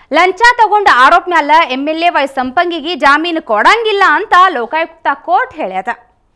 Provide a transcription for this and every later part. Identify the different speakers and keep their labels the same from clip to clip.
Speaker 1: ಲಂಚ ತಗೊಂಡ ಆರೋಪ ಮ್ಯಾಲ ಎಂಎಲ್ಎ ವೈ ಸಂಪಂಗಿಗೆ ಜಾಮೀನು ಕೊಡಂಗಿಲ್ಲ ಅಂತ ಲೋಕಾಯುಕ್ತ ಕೋರ್ಟ್ ಹೇಳ್ಯದ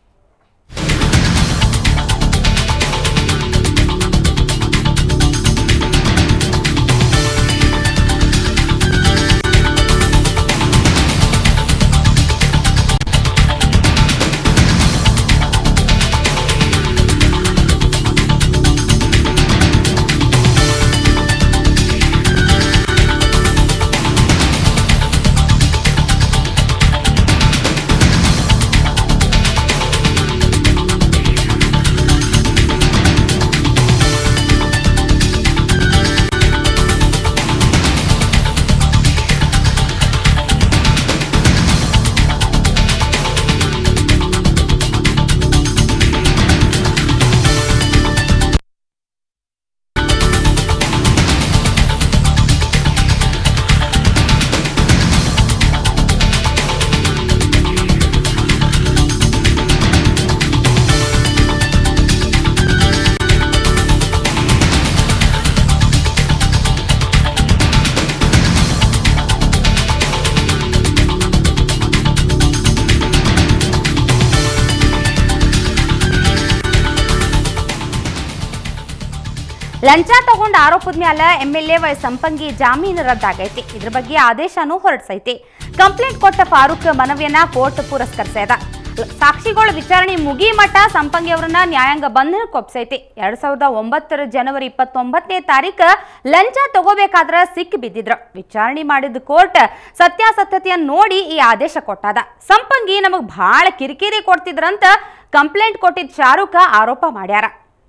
Speaker 1: ಲಂಚ ತಗೊಂಡ ಆರೋಪದ ಮ್ಯಾಲ ಎಂಎಲ್ಎ ವೈ ಸಂಪಂಗಿ ಜಾಮೀನು ರದ್ದಾಗೈತಿ ಇದ್ರ ಬಗ್ಗೆ ಆದೇಶನೂ ಹೊರಡಿಸೈತಿ ಕಂಪ್ಲೇಂಟ್ ಕೊಟ್ಟ ಫಾರೂಕ್ ಮನವಿಯನ್ನ ಕೋರ್ಟ್ ಪುರಸ್ಕರಿಸ್ಯದ ಸಾಕ್ಷಿಗಳ ವಿಚಾರಣೆ ಮುಗಿ ಮಠ ಸಂಪಂಗಿ ಅವರನ್ನ ನ್ಯಾಯಾಂಗ ಬಂಧನಕ್ಕೆ ಒಪ್ಸೈತಿ ಎರಡ್ ಸಾವಿರದ ಒಂಬತ್ತರ ಜನವರಿ ಇಪ್ಪತ್ತೊಂಬತ್ತನೇ ತಾರೀಕು ಲಂಚ ತಗೋಬೇಕಾದ್ರ ಸಿಕ್ಕಿ ಬಿದ್ದಿದ್ರು ವಿಚಾರಣೆ ಮಾಡಿದ ಕೋರ್ಟ್ ಸತ್ಯಾಸತ್ಯತೆಯನ್ನ ನೋಡಿ ಈ ಆದೇಶ ಕೊಟ್ಟದ ಸಂಪಂಗಿ ನಮಗ್ ಬಹಳ ಕಿರಿಕಿರಿ ಕೊಡ್ತಿದ್ರಂತ ಕಂಪ್ಲೇಂಟ್ ಕೊಟ್ಟಿದ್ದ ಶಾರುಖ ಆರೋಪ ಮಾಡ್ಯಾರ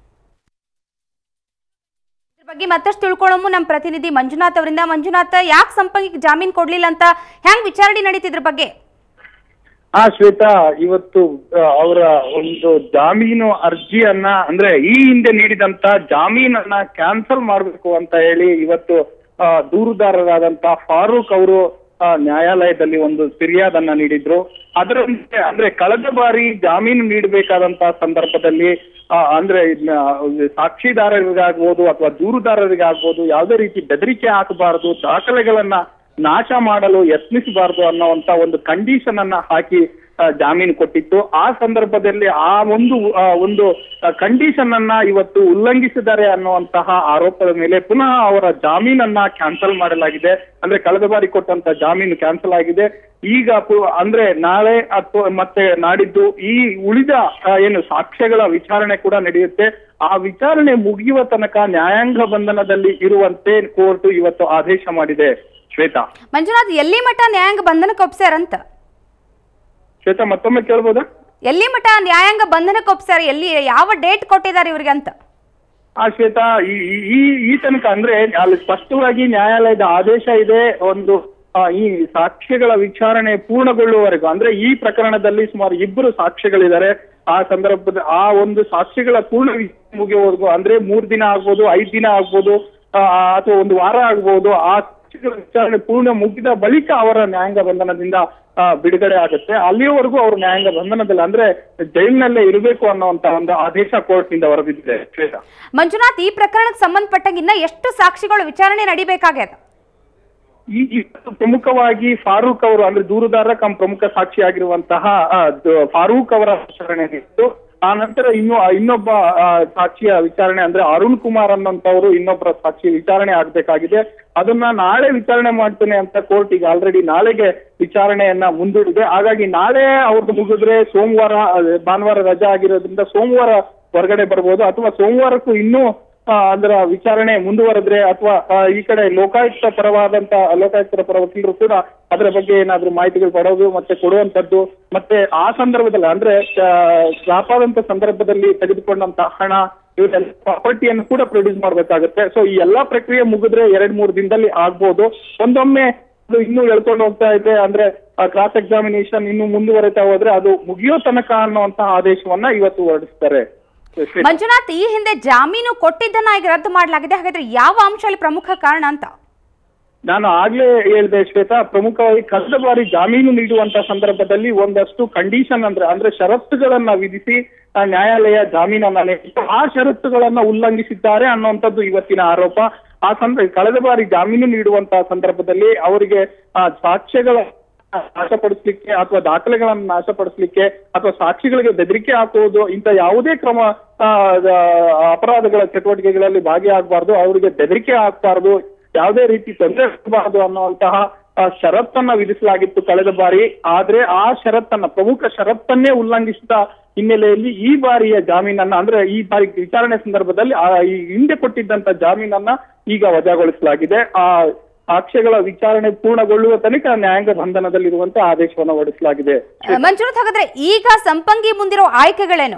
Speaker 1: ಇದ್ರ ಬಗ್ಗೆ ಮತ್ತಷ್ಟು ತಿಳ್ಕೊಳ್ಳೋಮು ನಮ್ಮ ಪ್ರತಿನಿಧಿ ಮಂಜುನಾಥ್ ಅವರಿಂದ ಮಂಜುನಾಥ್ ಯಾಕೆ ಸಂಪಂಗಿಗೆ ಜಾಮೀನು ಕೊಡ್ಲಿಲ್ಲ ಅಂತ ಹೆಂಗ್ ವಿಚಾರಣೆ ನಡೀತಿದ್ರ ಬಗ್ಗೆ
Speaker 2: ಹಾ ಶ್ವೇತಾ ಇವತ್ತು ಆ, ಅವರ ಒಂದು ಜಾಮೀನು ಅರ್ಜಿಯನ್ನ ಅಂದ್ರೆ ಈ ಹಿಂದೆ ನೀಡಿದಂತ ಜಾಮೀನನ್ನ ಕ್ಯಾನ್ಸಲ್ ಮಾಡಬೇಕು ಅಂತ ಹೇಳಿ ಇವತ್ತು ಆ, ದೂರುದಾರರಾದಂತ ಫಾರೂಕ್ ಅವರು ಆ, ನ್ಯಾಯಾಲಯದಲ್ಲಿ ಒಂದು ಫಿರ್ಯಾದನ್ನ ನೀಡಿದ್ರು ಅದರಂತೆ ಅಂದ್ರೆ ಕಳೆದ ಬಾರಿ ಜಾಮೀನು ನೀಡಬೇಕಾದಂತ ಸಂದರ್ಭದಲ್ಲಿ ಆ, ಅಂದ್ರೆ ಇದ್ನ ಸಾಕ್ಷಿದಾರರಿಗಾಗ್ಬೋದು ಅಥವಾ ದೂರುದಾರರಿಗಾಗ್ಬೋದು ಯಾವುದೇ ರೀತಿ ಬೆದರಿಕೆ ಹಾಕಬಾರದು ದಾಖಲೆಗಳನ್ನ ನಾಶ ಮಾಡಲು ಯತ್ನಿಸಬಾರದು ಅನ್ನುವಂತ ಒಂದು ಕಂಡೀಷನ್ ಅನ್ನ ಹಾಕಿ ಆ, ಜಾಮೀನು ಕೊಟ್ಟಿತ್ತು ಆ ಸಂದರ್ಭದಲ್ಲಿ ಆ ಒಂದು ಆ, ಒಂದು ಕಂಡೀಷನ್ ಅನ್ನ ಇವತ್ತು ಉಲ್ಲಂಘಿಸಿದ್ದಾರೆ ಅನ್ನುವಂತಹ ಆರೋಪದ ಮೇಲೆ ಪುನಃ ಅವರ ಜಾಮೀನನ್ನ ಕ್ಯಾನ್ಸಲ್ ಮಾಡಲಾಗಿದೆ ಅಂದ್ರೆ ಕಳೆದ ಬಾರಿ ಕೊಟ್ಟಂತ ಜಾಮೀನು ಕ್ಯಾನ್ಸಲ್ ಆಗಿದೆ ಈಗ ಪು- ಅಂದ್ರೆ ನಾಳೆ ಅಥವಾ ಮತ್ತೆ ನಾಡಿದ್ದು ಈ ಉಳಿದ ಆ, ಏನು ಸಾಕ್ಷ್ಯಗಳ ವಿಚಾರಣೆ ಕೂಡ ನಡೆಯುತ್ತೆ ಆ ವಿಚಾರಣೆ ಮುಗಿಯುವ ತನಕ ನ್ಯಾಯಾಂಗ ಬಂಧನದಲ್ಲಿ ಇರುವಂತೆ ಕೋರ್ಟ್ ಇವತ್ತು ಆದೇಶ ಮಾಡಿದೆ ಶ್ವೇತಾ
Speaker 1: ಮಂಜುನಾಥ್ ಎಲ್ಲಿ ಮಠ ನ್ಯಾಯಾಂಗ ಬಂಧನಕ್ಕೆ ಒಪ್ಸ್ಯಾರಂತ
Speaker 2: ಶ್ವೇತಾ ಮತ್ತೊಮ್ಮೆ ಕೇಳ್ಬೋದಾ
Speaker 1: ಎಲ್ಲಿ ಮಠ ನ್ಯಾಯಾಂಗ ಬಂಧನಕ್ಕೆ ಒಪ್ಸ್ಯಾರ ಎಲ್ಲಿ ಯಾವ ಡೇಟ್ ಕೊಟ್ಟಿದ್ದಾರೆ ಇವ್ರಿಗೆ ಅಂತ
Speaker 2: ಆ ಶ್ವೇತಾ ಈ ಈ- ಈ ಈ ತನಕ ಅಂದ್ರೆ ಅಲ್ಲಿ ಸ್ಪಷ್ಟವಾಗಿ ನ್ಯಾಯಾಲಯದ ಆದೇಶ ಇದೆ ಒಂದು ಆ, ಈ ಸಾಕ್ಷ್ಯಗಳ ವಿಚಾರಣೆ ಪೂರ್ಣಗೊಳ್ಳುವವರೆಗೂ ಅಂದ್ರೆ ಈ ಪ್ರಕರಣದಲ್ಲಿ ಸುಮಾರು ಇಬ್ಬರು ಸಾಕ್ಷ್ಯಗಳಿದ್ದಾರೆ ಆ ಸಂದರ್ಭದ ಆ ಒಂದು ಸಾಕ್ಷ್ಯಗಳ ಪೂರ್ಣ ವಿಚಾರಣೆ ಮುಗಿಯುವವರೆಗೂ ಅಂದ್ರೆ ಮೂರ್ ದಿನ ಆಗ್ಬೋದು ಐದ್ ದಿನ ಆಗ್ಬೋದು ಆ, ಅಥವಾ ಒಂದು ವಾರ ಆಗ್ಬೋದು ಆ ಸಾಕ್ಷ್ಯಗಳ ವಿಚಾರಣೆ ಪೂರ್ಣ ಮುಗಿದ ಬಳಿಕ ಅವರ ನ್ಯಾಯಾಂಗ ಬಂಧನದಿಂದ ಆ, ಬಿಡುಗಡೆ ಆಗುತ್ತೆ ಅಲ್ಲಿಯವರೆಗೂ ಅವರು ನ್ಯಾಯಾಂಗ ಬಂಧನದಲ್ಲಿ ಅಂದ್ರೆ ಜೈಲಿನಲ್ಲೇ ಇರಬೇಕು ಅನ್ನುವಂತ ಒಂದು ಆದೇಶ ಕೋರ್ಟ್ ನಿಂದ ಹೊರಬಿದ್ದಿದೆ ಶ್ವೇತಾ
Speaker 1: ಮಂಜುನಾಥ್ ಈ ಪ್ರಕರಣಕ್ಕೆ ಸಂಬಂಧಪಟ್ಟಂಗೆ ಇನ್ನ ಎಷ್ಟು ಸಾಕ್ಷಿಗಳು ವಿಚಾರಣೆ ನಡಿಬೇಕಾಗ್ಯದ
Speaker 2: ಈ ಇವತ್ತು ಪ್ರಮುಖವಾಗಿ ಫಾರೂಕ್ ಅವರು ಅಂದ್ರೆ ದೂರುದಾರ ಕಂ ಪ್ರಮುಖ ಸಾಕ್ಷಿಯಾಗಿರುವಂತಹ ಆ, ದ- ಫಾರೂಕ್ ಅವರ ವಿಚಾರಣೆ ಇತ್ತು ಆ ನಂತರ ಇನ್ನು ಇನ್ನೊಬ್ಬ ಆ, ಸಾಕ್ಷಿಯ ವಿಚಾರಣೆ ಅಂದ್ರೆ ಅರುಣ್ ಕುಮಾರ್ ಅನ್ನೋಂಥವ್ರು ಇನ್ನೊಬ್ಬರ ಸಾಕ್ಷಿ ವಿಚಾರಣೆ ಆಗ್ಬೇಕಾಗಿದೆ ಅದನ್ನ ನಾಳೆ ವಿಚಾರಣೆ ಮಾಡ್ತೇನೆ ಅಂತ ಕೋರ್ಟ್ ಈಗ ಆಲ್ರೆಡಿ ನಾಳೆಗೆ ವಿಚಾರಣೆಯನ್ನ ಮುಂದೂಡಿದೆ ಹಾಗಾಗಿ ನಾಳೆ ಅವ್ರದ್ದು ಮುಗಿದ್ರೆ ಸೋಮವಾರ ಅದೇ ಭಾನುವಾರ ರಜಾ ಆಗಿರೋದ್ರಿಂದ ಸೋಮವಾರ ಹೊರಗಡೆ ಬರ್ಬೋದು ಅಥವಾ ಸೋಮವಾರಕ್ಕೂ ಇನ್ನೂ ಆ, ಅದರ ವಿಚಾರಣೆ ಮುಂದುವರೆದ್ರೆ ಅಥವಾ ಆ, ಈ ಕಡೆ ಲೋಕಾಯುಕ್ತ ಪರವಾದಂತ ಲೋಕಾಯುಕ್ತರ ಪರ ವಕೀಲರು ಕೂಡ ಅದರ ಬಗ್ಗೆ ಏನಾದ್ರೂ ಮಾಹಿತಿಗಳು ಪಡೋದು ಮತ್ತೆ ಕೊಡುವಂತದ್ದು ಮತ್ತೆ ಆ ಸಂದರ್ಭದಲ್ಲಿ ಅಂದ್ರೆ ಆ, ವ್ಯಾಪಾರಂತ ಸಂದರ್ಭದಲ್ಲಿ ತೆಗೆದುಕೊಂಡಂತ ಹಣ ಇವರೆಲ್ಲ ಪ್ರಾಪರ್ಟಿಯನ್ನು ಕೂಡ ಪ್ರೊಡ್ಯೂಸ್ ಮಾಡ್ಬೇಕಾಗುತ್ತೆ ಸೊ ಈ ಎಲ್ಲಾ ಪ್ರಕ್ರಿಯೆ ಮುಗಿದ್ರೆ ಎರಡ್ ಮೂರು ದಿನದಲ್ಲಿ ಆಗ್ಬೋದು ಒಂದೊಮ್ಮೆ ಅದು ಇನ್ನೂ ಎಳ್ಕೊಂಡು ಹೋಗ್ತಾ ಇದೆ ಅಂದ್ರೆ ಕ್ರಾಸ್ ಎಕ್ಸಾಮಿನೇಷನ್ ಇನ್ನು ಮುಂದುವರಿತಾ ಹೋದ್ರೆ ಅದು ಮುಗಿಯೋ ತನಕ ಅನ್ನುವಂತಹ ಆದೇಶವನ್ನ ಇವತ್ತು ಹೊರಡಿಸ್ತಾರೆ ಶ್ವೇತಾ.
Speaker 1: ಮಂಜುನಾಥ್ ಈ ಹಿಂದೆ ಜಾಮೀನು ಕೊಟ್ಟಿದ್ದನ್ನ ಈಗ ರದ್ದು ಮಾಡಲಾಗಿದೆ ಹಾಗಾದ್ರೆ ಯಾವ ಅಂಶ ಅಲ್ಲಿ ಪ್ರಮುಖ ಕಾರಣ ಅಂತ
Speaker 2: ನಾನು ಆಗ್ಲೇ ಹೇಳಿದೆ ಶ್ವೇತಾ ಪ್ರಮುಖವಾಗಿ ಕಳೆದ ಬಾರಿ ಜಾಮೀನು ನೀಡುವಂತ ಸಂದರ್ಭದಲ್ಲಿ ಒಂದಷ್ಟು ಕಂಡೀಷನ್ ಅಂದ್ರೆ ಅಂದ್ರೆ ಷರತ್ತುಗಳನ್ನ ವಿಧಿಸಿ ಆ, ನ್ಯಾಯಾಲಯ ಜಾಮೀನನ್ನ ನೀಡಿತ್ತು ಆ ಷರತ್ತುಗಳನ್ನ ಉಲ್ಲಂಘಿಸಿದ್ದಾರೆ ಅನ್ನುವಂಥದ್ದು ಇವತ್ತಿನ ಆರೋಪ ಆ ಸಂದರ್ಭ ಕಳೆದ ಬಾರಿ ಜಾಮೀನು ನೀಡುವಂತಹ ಸಂದರ್ಭದಲ್ಲಿ ಅವರಿಗೆ ಆ ಸಾಕ್ಷ್ಯಗಳ ನಾಶಪಡಿಸ್ಲಿಕ್ಕೆ ಅಥವಾ ದಾಖಲೆಗಳನ್ನು ನಾಶಪಡಿಸ್ಲಿಕ್ಕೆ ಅಥವಾ ಸಾಕ್ಷಿಗಳಿಗೆ ಬೆದರಿಕೆ ಹಾಕುವುದು ಇಂಥ ಯಾವುದೇ ಕ್ರಮ ಆ, ದ- ಅಪರಾಧಗಳ ಚಟುವಟಿಕೆಗಳಲ್ಲಿ ಭಾಗಿಯಾಗಬಾರ್ದು ಅವರಿಗೆ ಬೆದರಿಕೆ ಹಾಕಬಾರ್ದು ಯಾವುದೇ ರೀತಿ ತೊಂದರೆ ಆಗಬಾರ್ದು ಅನ್ನುವಂತಹ ಆ, ಷರತ್ತನ್ನ ವಿಧಿಸಲಾಗಿತ್ತು ಕಳೆದ ಬಾರಿ ಆದ್ರೆ ಆ ಷರತ್ತನ್ನ ಪ್ರಮುಖ ಷರತ್ತನ್ನೇ ಉಲ್ಲಂಘಿಸಿದ ಹಿನ್ನೆಲೆಯಲ್ಲಿ ಈ ಬಾರಿಯ ಜಾಮೀನನ್ನ ಅಂದ್ರೆ ಈ ಬಾರಿ ವಿಚಾರಣೆ ಸಂದರ್ಭದಲ್ಲಿ ಆ ಈ ಹಿಂದೆ ಕೊಟ್ಟಿದ್ದಂತ ಜಾಮೀನನ್ನ ಈಗ ವಜಾಗೊಳಿಸಲಾಗಿದೆ ಆ ಸಾಕ್ಷ್ಯಗಳ ವಿಚಾರಣೆ ಪೂರ್ಣಗೊಳ್ಳುವ ತನಕ ನ್ಯಾಯಾಂಗ ಬಂಧನದಲ್ಲಿರುವಂತೆ ಆದೇಶವನ್ನು ಹೊರಡಿಸಲಾಗಿದೆ
Speaker 1: ಮಂಜುನಾಥ್ ಹಾಗಾದ್ರೆ ಈಗ ಸಂಪಂಗಿ ಮುಂದಿರೋ ಆಯ್ಕೆಗಳೇನು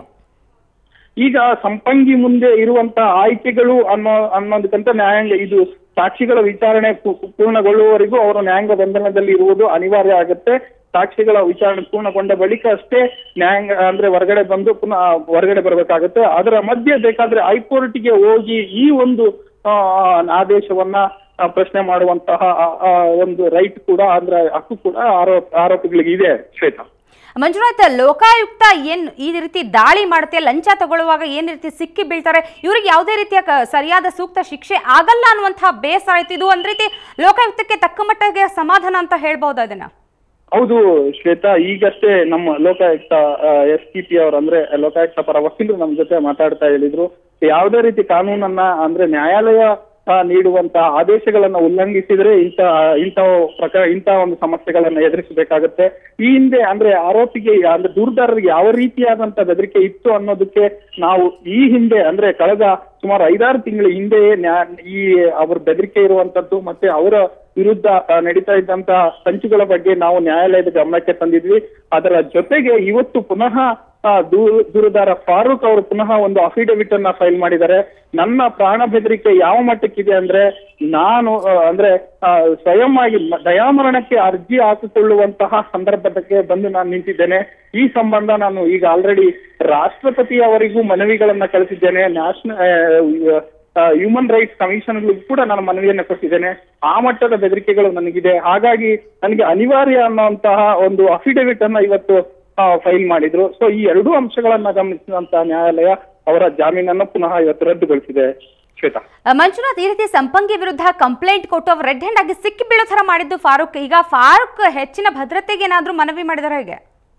Speaker 2: ಈಗ ಸಂಪಂಗಿ ಮುಂದೆ ಇರುವಂತ ಆಯ್ಕೆಗಳು ಅನ್ನೋ ಅನ್ನೋದಕ್ಕಿಂತ ನ್ಯಾಯಾಂಗ ಇದು ಸಾಕ್ಷಿಗಳ ವಿಚಾರಣೆ ಪೂ- ಪೂರ್ಣಗೊಳ್ಳುವವರೆಗೂ ಅವರು ನ್ಯಾಯಾಂಗ ಬಂಧನದಲ್ಲಿ ಇರುವುದು ಅನಿವಾರ್ಯ ಆಗುತ್ತೆ ಸಾಕ್ಷಿಗಳ ವಿಚಾರಣೆ ಪೂರ್ಣಗೊಂಡ ಬಳಿಕ ಅಷ್ಟೇ ನ್ಯಾಯಾಂಗ ಅಂದ್ರೆ ಹೊರಗಡೆ ಬಂದು ಪುನಃ ಹೊರಗಡೆ ಬರಬೇಕಾಗುತ್ತೆ ಅದರ ಮಧ್ಯೆ ಬೇಕಾದ್ರೆ ಹೈಕೋರ್ಟ್ಗೆ ಹೋಗಿ ಈ ಒಂದು ಆ, ಆದೇಶವನ್ನ ಆ, ಪ್ರಶ್ನೆ ಮಾಡುವಂತಹ ಆ, ಆ, ಒಂದು ರೈಟ್ ಕೂಡ ಅಂದ್ರೆ ಹಕ್ಕು ಕೂಡ ಆರೋಪ ಆರೋಪಿಗಳಿಗೆ ಇದೆ ಶ್ವೇತಾ
Speaker 1: ಮಂಜುನಾಥ್ ಲೋಕಾಯುಕ್ತ ಏನ್ ಈ ರೀತಿ ದಾಳಿ ಮಾಡುತ್ತೆ ಲಂಚ ತಗೊಳ್ಳುವಾಗ ಏನ್ ರೀತಿ ಸಿಕ್ಕಿ ಬೀಳ್ತಾರೆ ಇವ್ರಿಗೆ ಯಾವುದೇ ರೀತಿಯ ಕ- ಸರಿಯಾದ ಸೂಕ್ತ ಶಿಕ್ಷೆ ಆಗಲ್ಲ ಅನ್ನುವಂತಹ ಬೇಸರ ಆಯ್ತು ಇದು ಒಂದ್ ರೀತಿ ಲೋಕಾಯುಕ್ತಕ್ಕೆ ತಕ್ಕ ಮಟ್ಟಿಗೆ ಸಮಾಧಾನ ಅಂತ ಹೇಳ್ಬಹುದು ಅದನ್ನ
Speaker 2: ಹೌದು ಶ್ವೇತಾ ಈಗಷ್ಟೇ ನಮ್ಮ ಲೋಕಾಯುಕ್ತ ಎಸ್ ಪಿ ಪಿ ಅವರು ಅಂದ್ರೆ ಲೋಕಾಯುಕ್ತ ಪರ ವಕೀಲರು ನಮ್ಮ ಜೊತೆ ಮಾತಾಡ್ತಾ ಹೇಳಿದ್ರು ಯಾವುದೇ ರೀತಿ ಕಾನೂನನ್ನ ಅಂದ್ರೆ ನ್ಯಾಯಾಲಯ ಆ, ನೀಡುವಂತ ಆದೇಶಗಳನ್ನ ಉಲ್ಲಂಘಿಸಿದ್ರೆ ಇಂಥ ಇಂಥ ಪ್ರಕಾರ ಇಂಥ ಒಂದು ಸಮಸ್ಯೆಗಳನ್ನ ಎದುರಿಸಬೇಕಾಗತ್ತೆ ಈ ಹಿಂದೆ ಅಂದ್ರೆ ಆರೋಪಿಗೆ ಅಂದ್ರೆ ದೂರದಾರರಿಗೆ ಯಾವ ರೀತಿಯಾದಂತ ಬೆದರಿಕೆ ಇತ್ತು ಅನ್ನೋದಕ್ಕೆ ನಾವು ಈ ಹಿಂದೆ ಅಂದ್ರೆ ಕಳೆದ ಸುಮಾರು ಐದಾರು ತಿಂಗಳ ಹಿಂದೆಯೇ ನ್ಯಾ- ಈ ಅವ್ರ ಬೆದರಿಕೆ ಇರುವಂತದ್ದು ಮತ್ತೆ ಅವರ ವಿರುದ್ಧ ಆ, ನಡೀತಾ ಇದ್ದಂತ ಸಂಚುಗಳ ಬಗ್ಗೆ ನಾವು ನ್ಯಾಯಾಲಯದ ಗಮನಕ್ಕೆ ತಂದಿದ್ವಿ ಅದರ ಜೊತೆಗೆ ಇವತ್ತು ಪುನಃ ಆ, ದೂರು ದೂರುದಾರ ಫಾರೂಕ್ ಅವರು ಪುನಃ ಒಂದು ಅಫಿಡವಿಟ್ ಅನ್ನ ಫೈಲ್ ಮಾಡಿದ್ದಾರೆ ನನ್ನ ಪ್ರಾಣ ಬೆದರಿಕೆ ಯಾವ ಮಟ್ಟಕ್ಕಿದೆ ಅಂದ್ರೆ ನಾನು ಆ, ಅಂದ್ರೆ ಆ, ಸ್ವಯಂ ಆಗಿ ಮ- ದಯಾಮರಣಕ್ಕೆ ಅರ್ಜಿ ಹಾಕಿಕೊಳ್ಳುವಂತಹ ಸಂದರ್ಭಕ್ಕೆ ಬಂದು ನಾನು ನಿಂತಿದ್ದೇನೆ ಈ ಸಂಬಂಧ ನಾನು ಈಗ ಆಲ್ರೆಡಿ ರಾಷ್ಟ್ರಪತಿ ಅವರಿಗೂ ಮನವಿಗಳನ್ನ ಕಳಿಸಿದ್ದೇನೆ ನ್ಯಾಷನಲ್ ಹ್ಯೂಮನ್ ರೈಟ್ಸ್ ಕಮಿಷನ್ಗಳಿಗೂ ಕೂಡ ನಾನು ಮನವಿಯನ್ನ ಕೊಟ್ಟಿದ್ದೇನೆ ಆ ಮಟ್ಟದ ಬೆದರಿಕೆಗಳು ನನಗಿದೆ ಹಾಗಾಗಿ ನನಗೆ ಅನಿವಾರ್ಯ ಅನ್ನುವಂತಹ ಒಂದು ಅಫಿಡವಿಟ್ ಅನ್ನ ಇವತ್ತು ಫೈಲ್ ಮಾಡಿದ್ರು ಸೊ ಈ ಎರಡೂ ಅಂಶಗಳನ್ನ ಗಮನಿಸಿದಂತಹ ನ್ಯಾಯಾಲಯ ಅವರ ಜಾಮೀನನ್ನು ಪುನಃ ಇವತ್ತು ರದ್ದುಗೊಳಿಸಿದೆ ಶ್ವೇತಾ
Speaker 1: ಆ, ಮಂಜುನಾಥ್ ಈ ರೀತಿ ಸಂಪಂಗಿ ವಿರುದ್ಧ ಕಂಪ್ಲೇಂಟ್ ಕೊಟ್ಟು ಅವ್ರು ರೆಡ್ ಹ್ಯಾಂಡ್ ಆಗಿ ಸಿಕ್ಕಿ ಬೀಳೋ ತರ ಮಾಡಿದ್ದು ಫಾರೂಕ್ ಈಗ ಫಾರೂಕ್ ಹೆಚ್ಚಿನ ಭದ್ರತೆಗೆ ಏನಾದ್ರೂ ಮನವಿ ಮಾಡಿದಾರೆ ಹೇಗೆ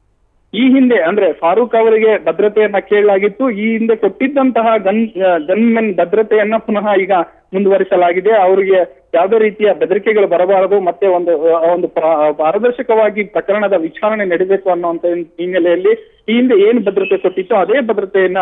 Speaker 2: ಈ ಹಿಂದೆ ಅಂದ್ರೆ ಫಾರೂಕ್ ಅವರಿಗೆ ಭದ್ರತೆಯನ್ನ ಕೇಳಲಾಗಿತ್ತು ಈ ಹಿಂದೆ ಕೊಟ್ಟಿದ್ದಂತಹ ಗನ್ ಗನ್ಮೆನ್ ಭದ್ರತೆಯನ್ನ ಪುನಃ ಈಗ ಮುಂದುವರಿಸಲಾಗಿದೆ ಅವರಿಗೆ ಯಾವುದೇ ರೀತಿಯ ಬೆದರಿಕೆಗಳು ಬರಬಾರದು ಮತ್ತೆ ಒಂದು ಆ, ಒಂದು ಪ್ರ- ಪಾರದರ್ಶಕವಾಗಿ ಪ್ರಕರಣದ ವಿಚಾರಣೆ ನಡೀಬೇಕು ಅನ್ನುವಂತ ಹಿನ್ನೆಲೆಯಲ್ಲಿ ಈ ಹಿಂದೆ ಏನು ಭದ್ರತೆ ಕೊಟ್ಟಿತ್ತು ಅದೇ ಭದ್ರತೆಯನ್ನ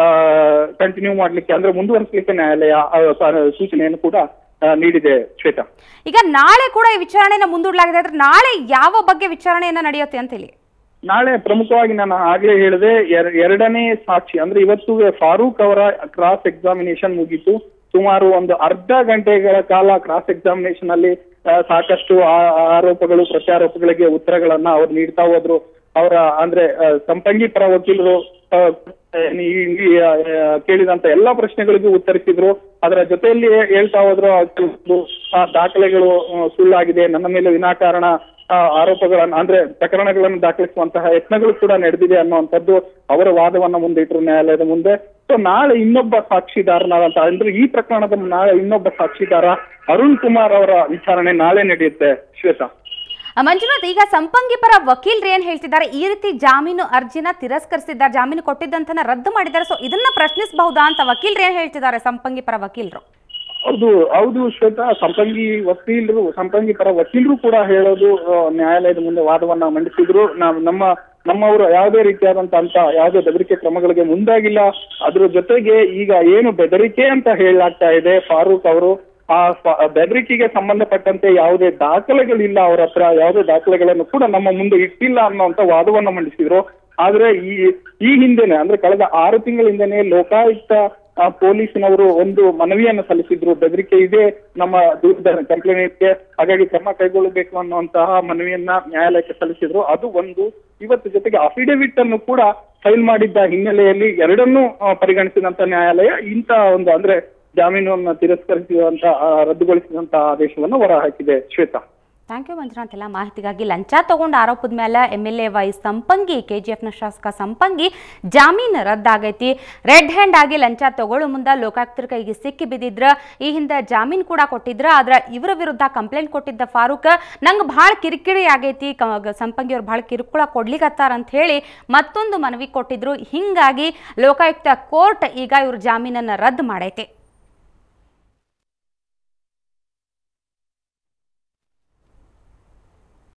Speaker 2: ಕಂಟಿನ್ಯೂ ಮಾಡ್ಲಿಕ್ಕೆ ಅಂದ್ರೆ ಮುಂದುವರಿಸಲಿಕ್ಕೆ ನ್ಯಾಯಾಲಯ ಆ, ಸ- ಸೂಚನೆಯನ್ನು ಕೂಡ ಆ, ನೀಡಿದೆ ಶ್ವೇತಾ
Speaker 1: ಈಗ ನಾಳೆ ಕೂಡ ಈ ವಿಚಾರಣೆನ ಮುಂದೂಡಲಾಗಿದೆ ಆದ್ರೆ ನಾಳೆ ಯಾವ ಬಗ್ಗೆ ವಿಚಾರಣೆಯನ್ನ ನಡೆಯುತ್ತೆ ಅಂತ ಹೇಳಿ
Speaker 2: ನಾಳೆ ಪ್ರಮುಖವಾಗಿ ನಾನು ಆಗ್ಲೇ ಹೇಳಿದೆ ಎರ- ಎರಡನೇ ಸಾಕ್ಷಿ ಅಂದ್ರೆ ಇವತ್ತು ಫಾರೂಕ್ ಅವರ ಕ್ರಾಸ್ ಎಕ್ಸಾಮಿನೇಷನ್ ಮುಗೀತು ಸುಮಾರು ಒಂದು ಅರ್ಧ ಗಂಟೆಗಳ ಕಾಲ ಕ್ರಾಸ್ ಎಕ್ಸಾಮಿನೇಷನ್ ಅಲ್ಲಿ ಆ, ಸಾಕಷ್ಟು ಆ- ಆರೋಪಗಳು ಪ್ರತ್ಯಾರೋಪಗಳಿಗೆ ಉತ್ತರಗಳನ್ನ ಅವ್ರು ನೀಡ್ತಾ ಹೋದ್ರು ಅವರ ಅಂದ್ರೆ ಆ, ಸಂಪಂಗಿ ಪರ ವಕೀಲರು ಆ, ಈ- ಈ, ಆ, ಕೇಳಿದಂತ ಎಲ್ಲಾ ಪ್ರಶ್ನೆಗಳಿಗೂ ಉತ್ತರಿಸಿದ್ರು ಅದರ ಜೊತೆಯಲ್ಲಿ ಹೇಳ್ತಾ ಹೋದ್ರು ಆ ಕೆಲವು, ಆ, ದಾಖಲೆಗಳು ಆ, ಸುಳ್ಳಾಗಿದೆ ನನ್ನ ಮೇಲೆ ವಿನಾಕಾರಣ ಆ, ಆರೋಪಗಳನ್ನ ಅಂದ್ರೆ ಪ್ರಕರಣಗಳನ್ನು ದಾಖಲಿಸುವಂತಹ ಯತ್ನಗಳು ಕೂಡ ನಡೆದಿದೆ ಅನ್ನುವಂಥದ್ದು ಅವರ ವಾದವನ್ನ ಮುಂದಿಟ್ರು ನ್ಯಾಯಾಲಯದ ಮುಂದೆ ಸೊ ನಾಳೆ ಇನ್ನೊಬ್ಬ ಸಾಕ್ಷಿದಾರನಾದಂತ ಅಂದ್ರೆ ಈ ಪ್ರಕರಣದ ನಾಳೆ ಇನ್ನೊಬ್ಬ ಸಾಕ್ಷಿದಾರ ಅರುಣ್ ಕುಮಾರ್ ಅವರ ವಿಚಾರಣೆ ನಾಳೆ ನಡೆಯುತ್ತೆ ಶ್ವೇತಾ
Speaker 1: ಆ, ಮಂಜುನಾಥ್ ಈಗ ಸಂಪಂಗಿ ಪರ ವಕೀಲರು ಏನ್ ಹೇಳ್ತಿದ್ದಾರೆ ಈ ರೀತಿ ಜಾಮೀನು ಅರ್ಜಿನ ತಿರಸ್ಕರಿಸಿದ್ದಾರೆ ಜಾಮೀನು ಕೊಟ್ಟಿದ್ದಂತನ ರದ್ದು ಮಾಡಿದ್ದಾರೆ ಸೊ ಇದನ್ನ ಪ್ರಶ್ನಿಸಬಹುದಾ ಅಂತ ವಕೀಲರು ಏನ್ ಹೇಳ್ತಿದ್ದಾರೆ ಸಂಪಂಗಿ ಪರ ವಕೀಲರು
Speaker 2: ಹೌದು ಹೌದು ಶ್ವೇತಾ ಸಂಪಂಗಿ ವಕೀಲರು ಸಂಪಂಗಿ ಪರ ವಕೀಲರು ಕೂಡ ಹೇಳೋದು ಆ, ನ್ಯಾಯಾಲಯದ ಮುಂದೆ ವಾದವನ್ನ ಮಂಡಿಸಿದ್ರು ನಾವು ನಮ್ಮ ನಮ್ಮವರು ಯಾವುದೇ ರೀತಿಯಾದಂತ ಅಂತ ಯಾವುದೇ ಬೆದರಿಕೆ ಕ್ರಮಗಳಿಗೆ ಮುಂದಾಗಿಲ್ಲ ಅದ್ರ ಜೊತೆಗೆ ಈಗ ಏನು ಬೆದರಿಕೆ ಅಂತ ಹೇಳಲಾಗ್ತಾ ಇದೆ ಫಾರೂಕ್ ಅವರು ಆ ಫ- ಬೆದರಿಕೆಗೆ ಸಂಬಂಧಪಟ್ಟಂತೆ ಯಾವುದೇ ದಾಖಲೆಗಳಿಲ್ಲ ಅವರ ಹತ್ರ ಯಾವುದೇ ದಾಖಲೆಗಳನ್ನು ಕೂಡ ನಮ್ಮ ಮುಂದೆ ಇಟ್ಟಿಲ್ಲ ಅನ್ನುವಂತ ವಾದವನ್ನ ಮಂಡಿಸಿದ್ರು ಆದ್ರೆ ಈ ಈ ಹಿಂದೆನೆ ಅಂದ್ರೆ ಕಳೆದ ಆರು ತಿಂಗಳ ಹಿಂದೆನೆ ಲೋಕಾಯುಕ್ತ ಆ, ಪೊಲೀಸಿನವರು ಒಂದು ಮನವಿಯನ್ನು ಸಲ್ಲಿಸಿದ್ರು ಬೆದರಿಕೆ ಇದೆ ನಮ್ಮ ದೂರದ ಕಂಪ್ಲೇಂಟ್ಗೆ ಹಾಗಾಗಿ ಕ್ರಮ ಕೈಗೊಳ್ಳಬೇಕು ಅನ್ನುವಂತಹ ಮನವಿಯನ್ನ ನ್ಯಾಯಾಲಯಕ್ಕೆ ಸಲ್ಲಿಸಿದ್ರು ಅದು ಒಂದು ಇವತ್ತು ಜೊತೆಗೆ ಅಫಿಡವಿಟ್ ಅನ್ನು ಕೂಡ ಫೈಲ್ ಮಾಡಿದ್ದ ಹಿನ್ನೆಲೆಯಲ್ಲಿ ಎರಡನ್ನೂ ಆ, ಪರಿಗಣಿಸಿದಂತ ನ್ಯಾಯಾಲಯ ಇಂತ ಒಂದು ಅಂದ್ರೆ ಜಾಮೀನನ್ನು ತಿರಸ್ಕರಿಸುವಂತ ಆ, ರದ್ದುಗೊಳಿಸಿದಂತ ಆದೇಶವನ್ನು ಹೊರಹಾಕಿದೆ ಶ್ವೇತಾ
Speaker 1: ಥ್ಯಾಂಕ್ ಯು ಮಂಜುನಾಥ್ ಎಲ್ಲ ಮಾಹಿತಿಗಾಗಿ ಲಂಚ ತಗೊಂಡು ಆರೋಪದ ಮೇಲೆ M L A Y Sampangi K G ಎಫ್ನ ಶಾಸಕ ಸಂಪಂಗಿ ಜಾಮೀನು ರದ್ದಾಗೈತಿ ರೆಡ್ ಹ್ಯಾಂಡ್ ಆಗಿ ಲಂಚ ತಗೊಳ್ಳೋ ಮುಂದೆ ಲೋಕಾಯುಕ್ತರ ಕೈಗೆ ಸಿಕ್ಕಿ ಬಿದ್ದಿದ್ರ ಈ ಹಿಂದೆ ಜಾಮೀನು ಕೂಡ ಕೊಟ್ಟಿದ್ರ ಆದ್ರೆ ಇವರ ವಿರುದ್ಧ ಕಂಪ್ಲೇಂಟ್ ಕೊಟ್ಟಿದ್ದ ಫಾರೂಕ್ ನಂಗೆ ಭಾಳ ಕಿರಿಕಿರಿ ಆಗೈತಿ ಕ- ಸಂಪಂಗಿ ಅವ್ರು ಭಾಳ ಕಿರುಕುಳ ಕೊಡ್ಲಿಕತ್ತಾರ ಅಂತ ಹೇಳಿ ಮತ್ತೊಂದು ಮನವಿ ಕೊಟ್ಟಿದ್ರು ಹಿಂಗಾಗಿ ಲೋಕಾಯುಕ್ತ ಕೋರ್ಟ್ ಈಗ ಇವ್ರ ಜಾಮೀನನ್ನು ರದ್ದು ಮಾಡೈತೆ